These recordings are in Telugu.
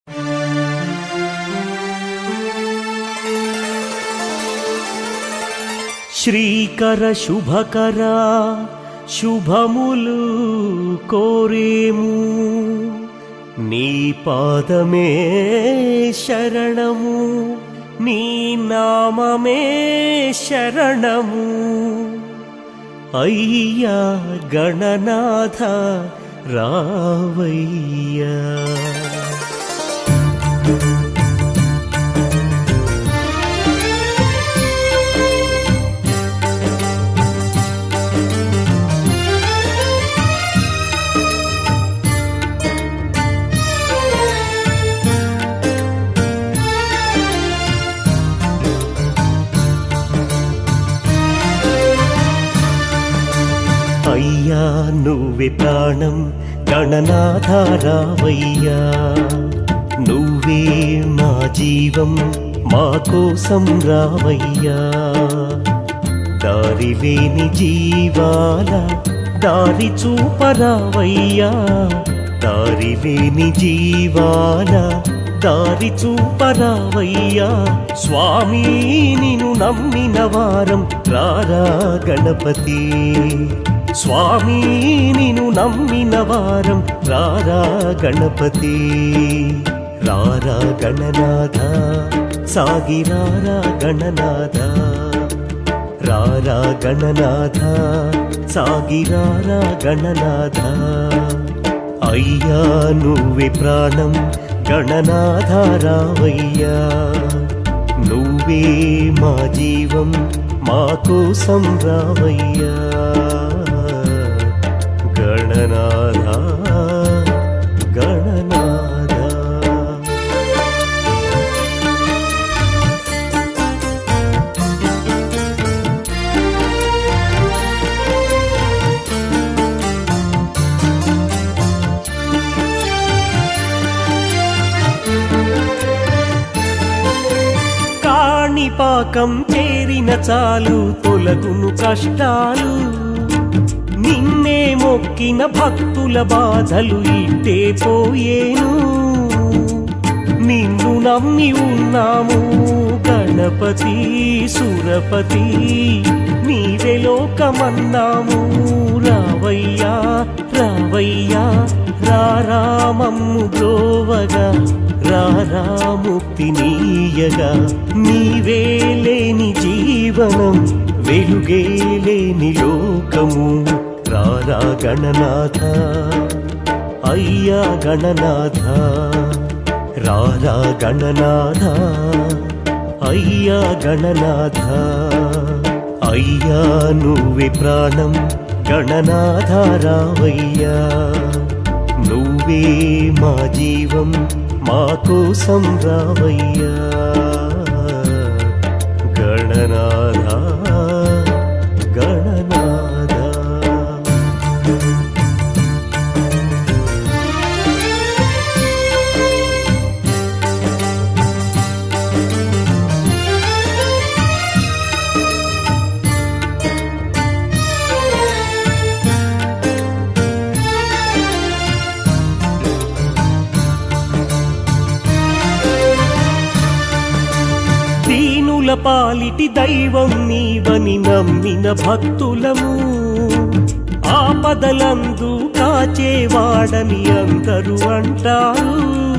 శ్రీకర శుభకర శుభములు కోరేము నీ పాదమే శరణము నీ నామమే శరణము అయ్యా గణనాథ రావయ్యా అయ్యా నువ్వే ప్రాణం గణనాధారావయ్యా నువ్వే మా జీవం మా కోసం రావయ్యా దారి లేని జీవాల దారి చూపరావయ్యా దారి లేని జీవాల దారి చూపరావయ్యా స్వామి నిన్ను నమ్మిన వారం రారా గణపతి స్వామి నిన్ను నమ్మిన వారం రారా గణపతి రారా గణనాథ సాగిరారా గణనాథ రారా గణనాథ సాగిరారా గణనాథ అయ్యా నువ్వే ప్రాణం గణనాథ రావయ్యా నువ్వే మా జీవం మా కోసం రావయ్యా గణనాథ గణనాథ కాణిపాకం చేరిన చాలు తొలగును కష్టాలు నిన్నే మొక్కిన భక్తుల బాధలు ఇట్టే పోయేను నిన్ను నమ్మి ఉన్నాము గణపతి సురపతి నీవే లోకమన్నాము రావయ్యా రావయ్యా రారామమ్ము బ్రోవగా రారా ముక్తి నీయగా నీవే లేని జీవనం వెలుగే లేని లోకము రారా గణనాథ అయ్యా గణనాథ రారా గణనాథ అయ్యా గణనాథ అయ్యా నువ్వే ప్రాణం గణనాథ రావయ్యా నువ్వే మా జీవం మా కోసం రావయ్యా గణనాథ గణనాథ దీనుల పాలిటి దైవం నీవని నమ్మిన భక్తులము ఆపదలందు కాచేవాడని అందరూ అంటారు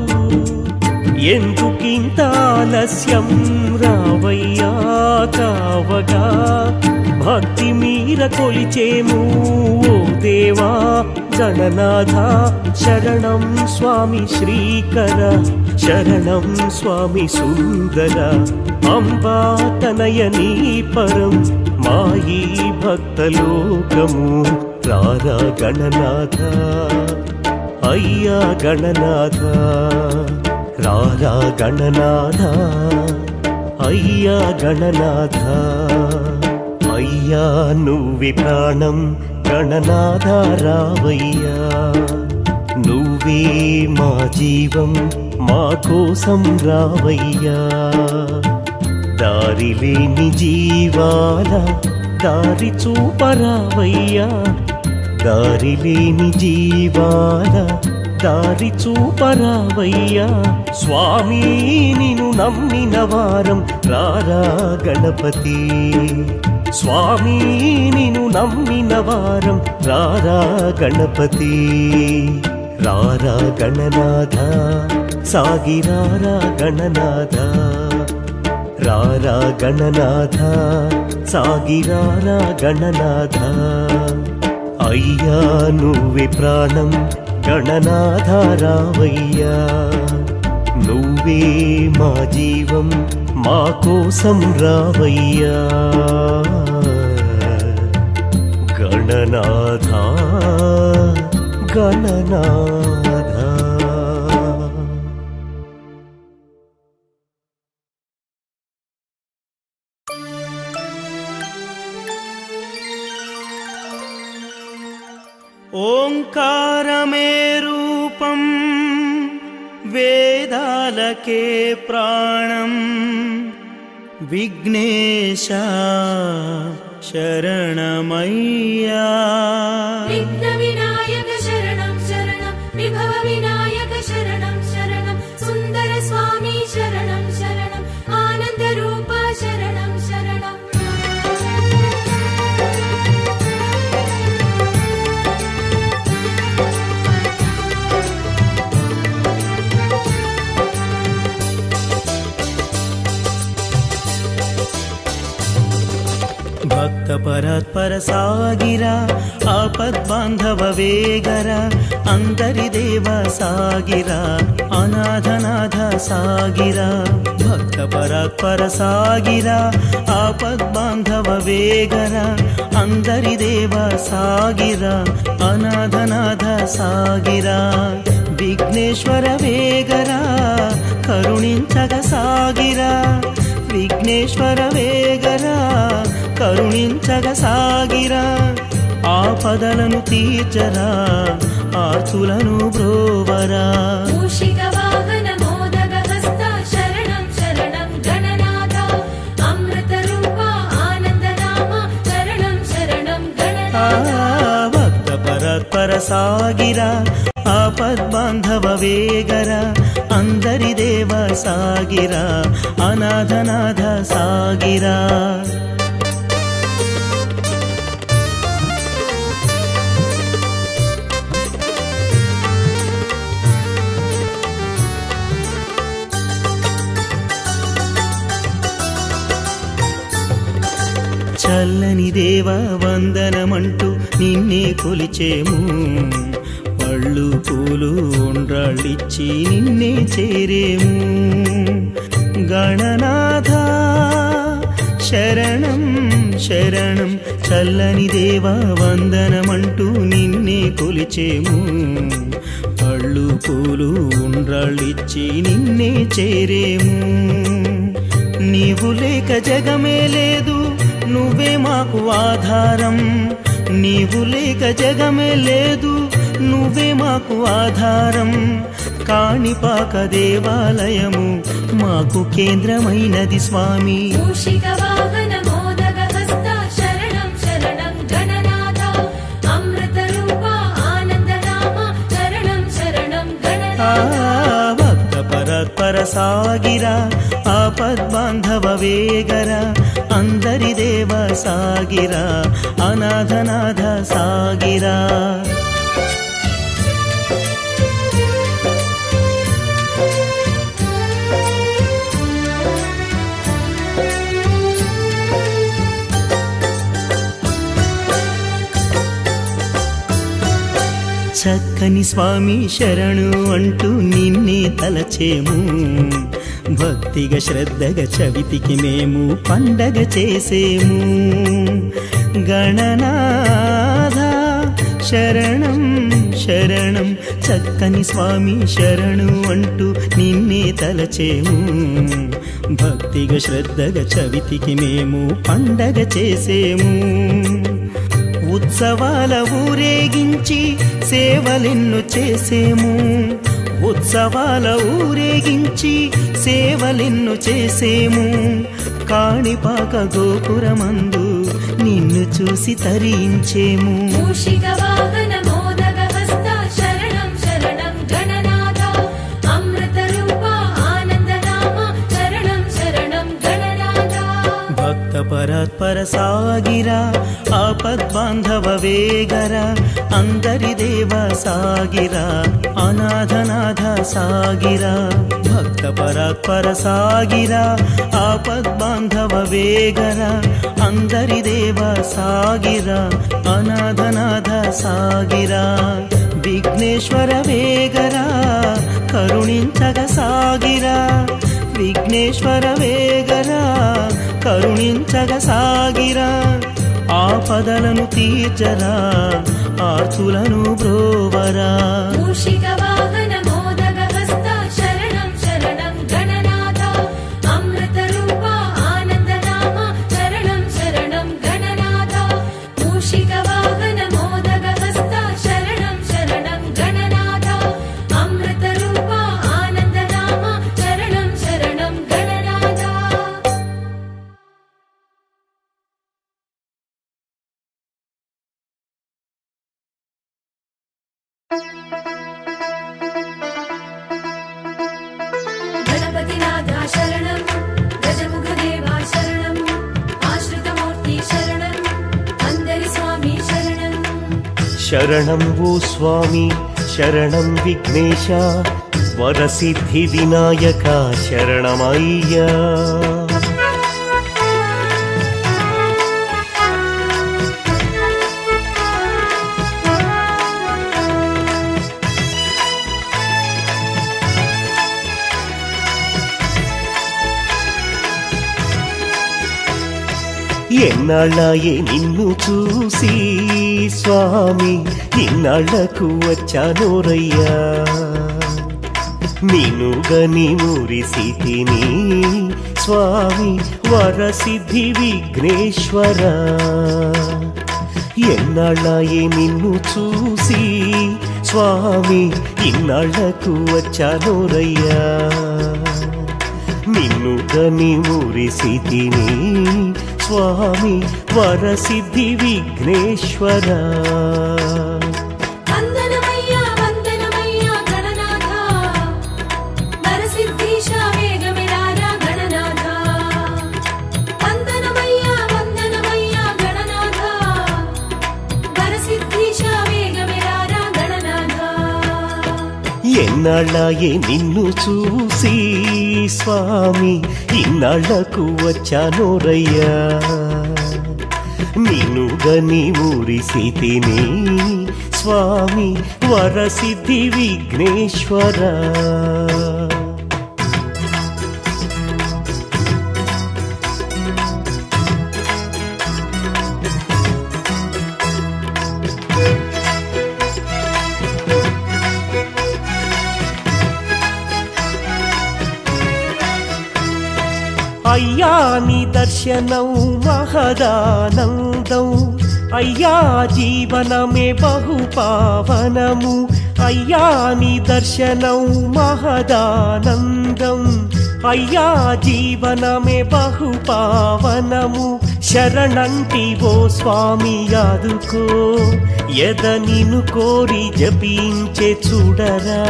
ఎందుకింత ఆలస్యం రావయ్యా కావగా భక్తి మీర కొలిచేము ఓ దేవా గణనాథ శరణం స్వామి శ్రీకర శరణం స్వామి సుందర అంబా తనయనీ పరం మాయి భక్తలోకము రారా గణనాథ అయ్యా గణనాథ రారా గణనాథ అయ్యా గణనాథ అయ్యా నువ్వే ప్రాణం గణనాథ రావయ్యా నువ్వే మా జీవం మా కోసం రావయ్యా దారి లేని జీవాల దారి చూపరావయ్యా దారి లేని జీవాల దారి చూపరావయ్యా స్వామి నిను నమ్మిన వారం రారా గణపతి స్వామి నిను నమ్మిన వారం రారా గణపతి రారా గణనాథ సాగిరారా గణనాథ రారా గణనాథ సాగిరారా గణనాథ అయ్యా నువ్వే ప్రాణం గణనాథ రావయ్యా నువ్వే మా జీవం మా కోసం రావయ్యా గణనాథ గణనాథ ఓంకారమే రూపం వేదాలకే ప్రాణం విఘ్నేశ శరణమయ్యా విఘ్న వినాయక శరణం శరణం విభవ వినాయక శరణం శరణం సుందర స్వామి శరణం శరణం ఆనంద రూప శరణం శరణం ಭಕ್ತ ಪರತ್ಪರ ಸಾಗಿರ ಆಪದ್ ಬಾಂಧವ ವೇಗರ ಅಂದರಿ ದೇವ ಸಾಗಿರ ಅನಾಥನಾಥ ಸಾಗಿರ ಭಕ್ತ ಪರತ್ಪರ ಸಾಗಿರ ಆಪದ್ ಬಾಂಧವ ವೇಗರ అందరి దేవ సాగిర అనాథనాథ సాగిర విఘ్నేశ్వర వేగరా కరుణించగ సాగిరా విఘ్నేశ్వర వేగరా కరుణించగ సాగిరా ఆపదలను తీర్చరా ఆర్తులను బ్రోవరా మూషిక వాహన మోదగ హస్త శరణం శరణం గణనాథ అమృత రూప ఆనంద నామ శరణం శరణం ఆ గణనాథ భక్త పరత్పర సాగిర ఆపద్ బాంధవ వేగర అందరి దేవ సాగిర అనాథనాథ సాగిరా చల్లని దేవ వందనమంటూ నిన్నే కొలిచేము పళ్ళు పూలు ఉండ్రాళ్ళిచ్చి నిన్నే చేరేము గణనాథ శరణం శరణం చల్లని దేవ వందనమంటూ నిన్నే కొలిచేము పళ్ళు పూలు ఉండ్రాళ్ళిచ్చి నిన్నే చేరేము నీవు లేక జగమే లేదు నువ్వే మాకు ఆధారం నీవు లేక జగమే లేదు నువ్వే మాకు ఆధారం కాణిపాక దేవాలయము మాకు కేంద్రమైనది స్వామి మూషిక వాహన మోదగ హస్త శరణం శరణం గణనాథ అమృత రూప ఆనంద నామ శరణం శరణం ఆ గణనాథ భక్త పరత్పర సాగిర ఆపద్ బాంధవ వేగర అందరి దేవ సాగిర అనాథనాథ సాగిరా చక్కని స్వామి శరణు అంటూ నిన్నే తలచేము భక్తిగా శ్రద్ధగా చవితికి మేము పండగ చేసేము గణనాథ శరణం శరణం చక్కని స్వామి శరణు అంటూ నిన్నే తలచేము భక్తిగా శ్రద్ధగా చవితికి మేము పండగ చేసేము ఉత్సవాల ఊరేగించి సేవలెన్ను చేసేము ఉత్సవాల ఊరేగించి సేవలెన్ను చేసేము కాణిపాక గోపురమందు నిన్ను చూసి తరించేము మూషిక వాహన మోదగ హస్త శరణం శరణం పరాత్పర సాగిరా ఆపద్బాంధవ వేగరా అందరి దేవ సాగిరా అనాథనాథ సాగిరా భక్త పరాత్పర సాగిరా ఆపద్బాంధవ వేగరా అందరి దేవ సాగిరా అనాథనాథ సాగిరా విఘ్నేశ్వర వేగరా కరుణించగ సాగిరా విఘ్నేశ్వర వేగరా కరుణించగ సాగిరా ఆపదలను తీర్చరా ఆర్తులను బ్రోవరా మూషిక వాహన మోదగ హస్త శరణం శరణం గణనాథ అమృత రూప ఆనంద నామ శరణం శరణం గణనాథ మూషిక వాహన మోదగ హస్త శరణం శరణం గణనాథ అమృత రూప ఆనంద నామ శరణం శరణం గణనాథ గణపతినాథ శరణం గజముఖదేవా శరణం ఆశ్రితమూర్తి శరణం అందరి స్వామి శరణం శరణం ఓ స్వామి శరణం విఘ్నేశ వరసిద్ధి వినాయక శరణమయ్యా ఎన్నాళ్ళాయే నిన్ను చూసి స్వామి ఇన్నాళ్లకు వచ్చానోరయ్యా నిన్నుగని మురిసి తిని స్వామి వరసిద్ధి విఘ్నేశ్వర ఎన్నాళ్ళాయే నిన్ను చూసి స్వామి ఇన్నాళ్లకు వచ్చానోరయ్యా నిన్ను గని మురిసి తిని స్వామి వరసిద్ధి విఘ్నేశ్వర వందనమయ్యా వందనమయ్యా గణనాథ వరసిద్ధీశ వేగమిరారా గణనాథ వందనమయ్యా వందనమయ్యా గణనాథ వరసిద్ధీశ వేగమిరారా గణనాథ ఎన్నాళ్ళాయే నిన్ను చూసి స్వామి ఇన్నాళ్లకు వచ్చానోరయ్యా నిన్ను గని మురిసి తిని స్వామి వరసిద్ధి విఘ్నేశ్వర అయ్యా నీ దర్శనం మహదానందం అయ్యా జీవనమే బహు పావనము అయ్యా నీ దర్శనం మహదానందం అయ్యా జీవనమే బహు పావనము శరణంటి ఓ స్వామి యాదుకో ఎద నిన్ను కోరి జపించే చూడరా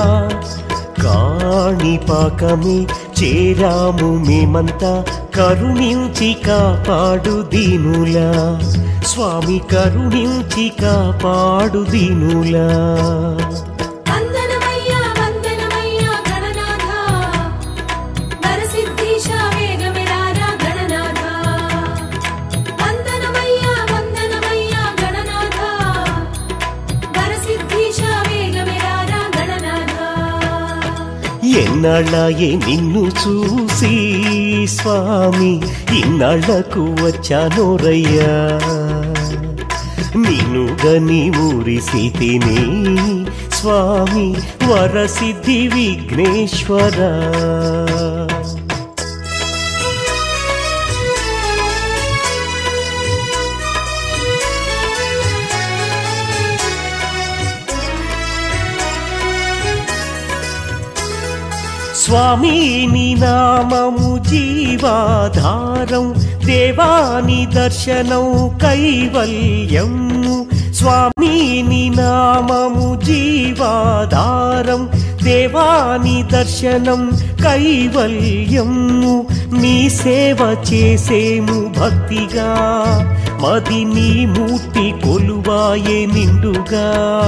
కాణిపాకమే చేరాము మేమంతా కరుణించి కాపాడు దీనులా స్వామి కరుణించి కాపాడు దీనులా వందనమయ్యా వందనమయ్యా గణనాథ వరసిద్ధీశ వేగమిరారా గణనాథ వందనమయ్యా వందనమయ్యా గణనాథ వరసిద్ధీశ వేగమిరారా గణనాథ ఎన్నాళ్ళాయే నిన్ను చూసి స్వామి ఇన్నాళ్లకు వచ్చానోరయ్యా నిన్ను గని మురిసి తిని స్వామి వరసిద్ధి విఘ్నేశ్వర స్వామి నీ నామము జీవాధారం దేవాని దర్శనం కైవల్యము స్వామి నీ నామము జీవాధారం దేవాని దర్శనం కైవల్యము నీ సేవ చేసేము భక్తిగా మది నీ మూర్తి కొలువాయే నిండుగా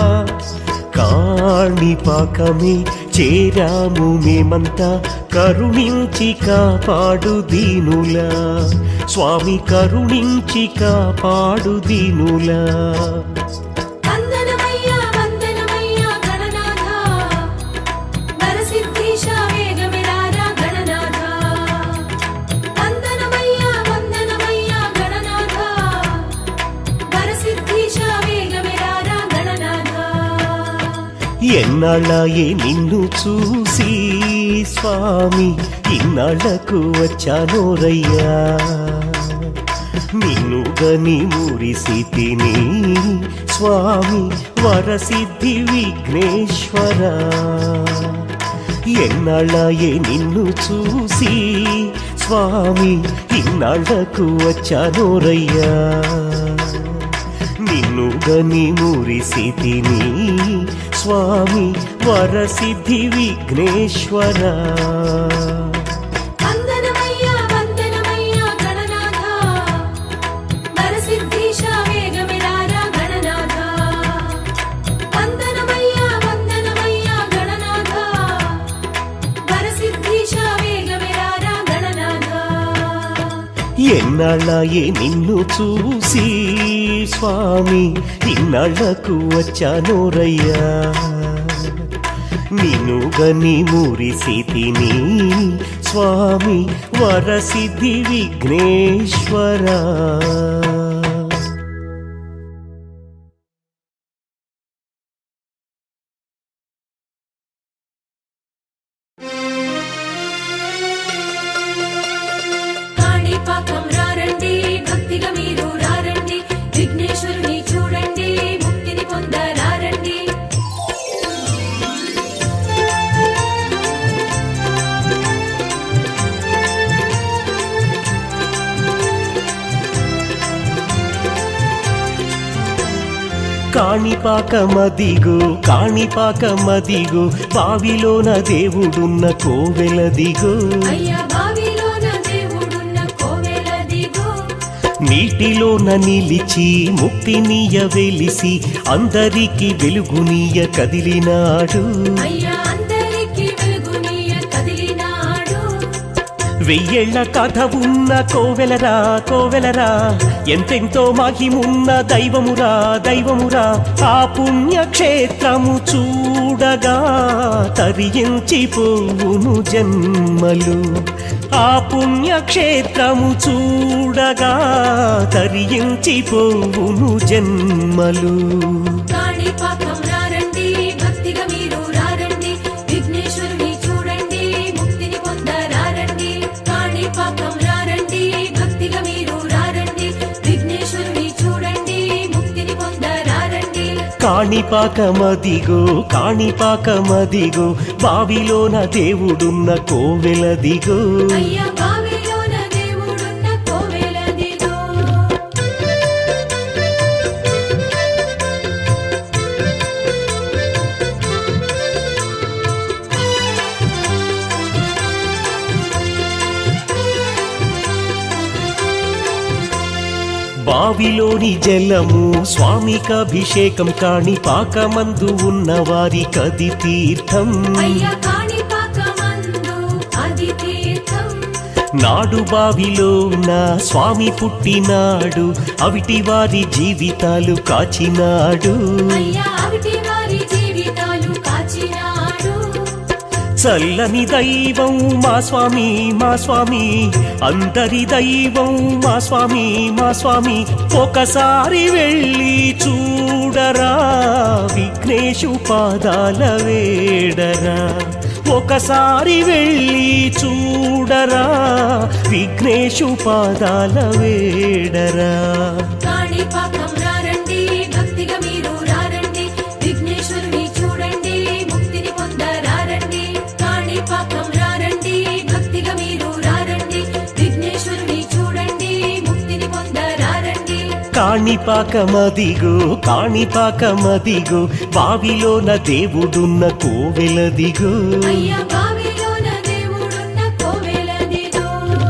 కాణిపాకమే చేరాము మేమంతా కరుణించి కాపాడు దీనులా స్వామి కరుణించి కాపాడు దీనులా వందనమయ్యా వందనమయ్యా గణనాథ వరసిద్ధీశ వేగమిరారా గణనాథ వందనమయ్యా వందనమయ్యా గణనాథ వరసిద్ధీశ వేగమిరారా గణనాథ ఎన్నాళ్ళాయే నిన్ను చూసి స్వామి ఇన్నాళ్లకు వచ్చానోరయ్యా నిన్ను గని మురిసి తిని స్వామి వరసిద్ధి విఘ్నేశ్వర ఎన్నాళ్ళాయే నిన్ను చూసి స్వామి ఇన్నాళ్లకు వచ్చానోరయ్యా నిన్ను గని మురిసి తిని స్వామి వరసిద్ధి విఘ్నేశ్వర వందనమయ్యా వందనమయ్యా గణనాథ వరసిద్ధీశ వేగమిరారా గణనాథ వందనమయ్యా వందనమయ్యా గణనాథ వరసిద్ధీశ వేగమిరారా గణనాథ ఎన్నాళ్ళాయే నిన్ను చూసి స్వామి ఇన్నాళ్లకు వచ్చానోరయ్యా నిన్ను గని మురిసి తిని స్వామి వరసిద్ధి విఘ్నేశ్వరా కాణిపాకం రారండి భక్తిగా మీరు రారండి విఘ్నేశ్వరుని చూడండి ముక్తిని పొందరారండి కాణిపాకమదిగో కాణిపాకమదిగో బావిలోన దేవుడున్న కోవెలదిగో అయ్యా బావిలోన దేవుడున్న కోవెల దిగో నీటిలోన నిలిచి ముక్తినీయ వెలిసి అందరికి వెలుగునీయ కదిలినాడు అయ్యా అందరికి వెలుగునీయ కదిలినాడు వెయ్యేళ్ల కథ ఉన్న కోవెలరా కోవెలరా ఎంతెంతో మహిమున్న దైవమురా దైవమురా ఆ పుణ్యక్షేత్రము చూడగా తరించిపోవును జన్మలు ఆ పుణ్యక్షేత్రము చూడగా తరించిపోవును జన్మలు కాణిపాకం రారండి భక్తిగా మీరు రారండి విఘ్నేశ్వరుని చూడండి ముక్తిని పొందరారండి కాణిపాకం రారండి భక్తిగా మీరు రారండి విఘ్నేశ్వరుని చూడండి ముక్తిని పొందరారండి కాణిపాకమదిగో కాణిపాకమదిగో బావిలోన దేవుడున్న కోవెలదిగో అయ్యా బావిలోన దేవుడున్న కోవెల దిగో బావిలోని జలము స్వామికభిషేకం కాణిపాకమందు ఉన్న వారి కది తీర్థం అయ్యా కాణిపాకమందు అది తీర్థం నాడు బావిలో నా స్వామి పుట్టినాడు అవిటి వారి జీవితాలు కాచినాడు అయ్యా అవిటి వారి జీవితాలు కాచినాడు చల్లని దైవం మా స్వామి మా స్వామి అందరి దైవం మా స్వామి మా స్వామి ఒకసారి వెళ్ళి చూడరా విఘ్నేశు పాదాల వేడరా ఒకసారి వెళ్ళి చూడరా విఘ్నేశు పాదాల వేడరా కాణిపాకం రారండి భక్తిగా మీరు రారండి విఘ్నేశ్వరుని చూడండి ముక్తిని పొందరారండి కాణిపాకం రారండి భక్తిగా మీరు రారండి విఘ్నేశ్వరుని చూడండి ముక్తిని పొందరారండి కాణిపాకమదిగో కాణిపాకమదిగో బావిలోన దేవుడున్న కోవెలదిగో అయ్యా బావిలోన దేవుడున్న కోవెలదిగో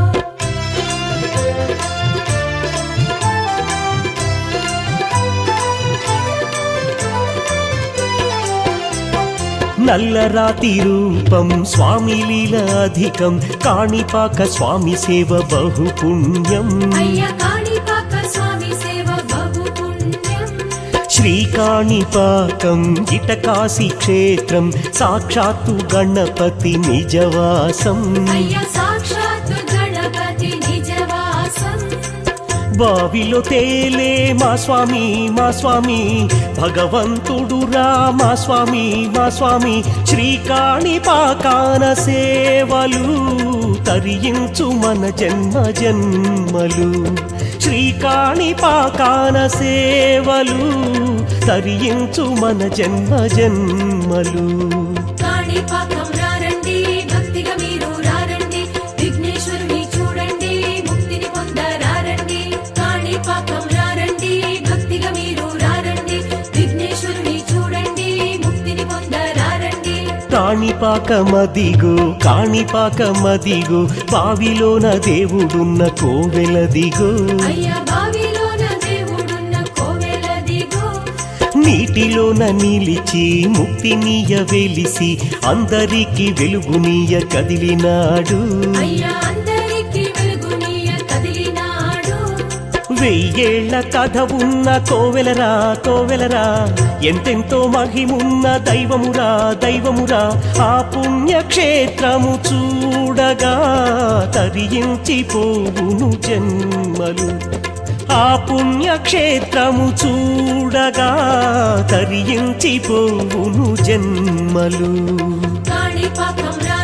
నల్లరాతి రూపం స్వామి లీల అధికం కాణిపాక స్వామి సేవ బహు పుణ్యం అయ్యా కాణిపాక స్వామి సేవ బహు పుణ్యం శ్రీకాణిపాకం ఇటకాశి క్షేత్రం సాక్షాత్తు గణపతి నిజవాసం అయ్యా సాక్షాత్ గణపతి నిజవాసం బావిలో తేలే మా స్వామి మా స్వామి భగవంతుడురా మా స్వామి మా స్వామి శ్రీకాణిపాకాన సేవలు తరించు మన జన్మ జన్మలు శ్రీకాణిపాకాన సేవలు తరించు మన జన్మ జన్మలు కాణిపాకం రారండి భక్తిగా మీరు రారండి విఘ్నేశ్వరుని చూడండి ముక్తిని పొందరారండి కాణిపాకం రారండి భక్తిగా మీరు రారండి విఘ్నేశ్వరుని చూడండి ముక్తిని పొందరారండి కాణిపాకమదిగో కాణిపాకమదిగో బావిలోన దేవుడున్న కోవెలదిగో అయ్యా బావిలోన దేవుడున్న కోవెలదిగో నీటిలోన నిలిచి ముక్తినీయ వెలిసి అందరికి వెలుగునీయ కదిలినాడు అయ్యా అందరికి వెలుగునీయ కదిలినాడు వెయ్యేళ్ల కథ ఉన్న కోవెలరా కోవెలరా ఎంతెంతో మహిమున్న దైవమురా దైవమురా ఆ పుణ్యక్షేత్రము చూడగా తరించిపోవును జన్మలు ఆ పుణ్యక్షేత్రము చూడగా తరించిపోవును జన్మలు కాణిపాకం రా